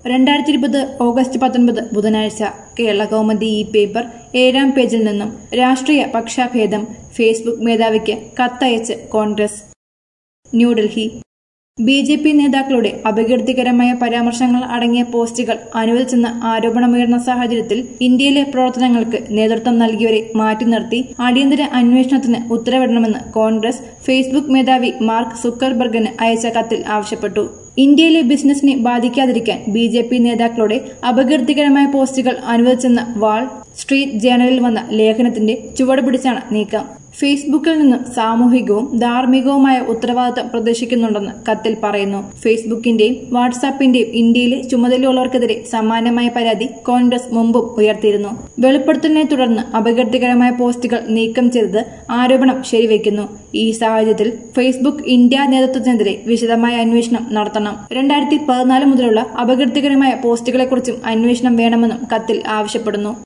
രണ്ടായിരത്തി ഇരുപത് ഓഗസ്റ്റ് പത്തൊൻപത് ബുധനാഴ്ച കേരള കൗമുദി ഈ പേപ്പർ ഏഴാം പേജിൽ നിന്നും രാഷ്ട്രീയ പക്ഷാഭേദം ഫേസ്ബുക്ക് മേധാവിക്ക് കത്തയച്ച് Congress New Delhi B J P നേതാക്കളുടെ അപകീർത്തികരമായ പരാമർശങ്ങൾ അടങ്ങിയ പോസ്റ്റുകൾ അനുവദിച്ചെന്ന ആരോപണമുയർന്ന സാഹചര്യത്തിൽ ഇന്ത്യയിലെ പ്രവർത്തനങ്ങൾക്ക് നേതൃത്വം നൽകിയവരെ മാറ്റി നിർത്തി അടിയന്തര അന്വേഷണത്തിന് ഉത്തരവിടണമെന്ന് കോൺഗ്രസ് ഫേസ്ബുക്ക് മേധാവി മാർക്ക് സുക്കർബർഗിന് അയച്ച കത്തിൽ ആവശ്യപ്പെട്ടു ഇന്ത്യയിലെ ബിസിനസിനെ ബാധിക്കാതിരിക്കാൻ ബി ജെ പി നേതാക്കളുടെ അപകീർത്തികരമായ പോസ്റ്റുകൾ അനുവദിച്ചെന്ന വാൾ സ്ട്രീറ്റ് ജേണലിൽ വന്ന ലേഖനത്തിന്റെ ചുവട് പിടിച്ചാണ് നീക്കം ഫേസ്ബുക്കിൽ നിന്ന് സാമൂഹികവും ധാർമ്മികവുമായ ഉത്തരവാദിത്തം പ്രതീക്ഷിക്കുന്നുണ്ടെന്ന് കത്തിൽ പറയുന്നു ഫേസ്ബുക്കിന്റെയും വാട്സാപ്പിന്റെയും ഇന്ത്യയിലെ ചുമതലയുള്ളവർക്കെതിരെ സമാനമായ പരാതി കോൺഗ്രസ് മുമ്പും ഉയർത്തിയിരുന്നു വെളിപ്പെടുത്തലിനെ തുടർന്ന് അപകീർത്തികരമായ പോസ്റ്റുകൾ നീക്കം ചെയ്തത് ആരോപണം ശരിവെക്കുന്നു ഈ സാഹചര്യത്തിൽ ഫേസ്ബുക്ക് ഇന്ത്യ നേതൃത്വത്തിനെതിരെ വിശദമായ അന്വേഷണം നടത്തണം രണ്ടായിരത്തി പതിനാല് മുതലുള്ള അപകീർത്തികരമായ പോസ്റ്റുകളെക്കുറിച്ചും അന്വേഷണം വേണമെന്നും കത്തിൽ ആവശ്യപ്പെടുന്നു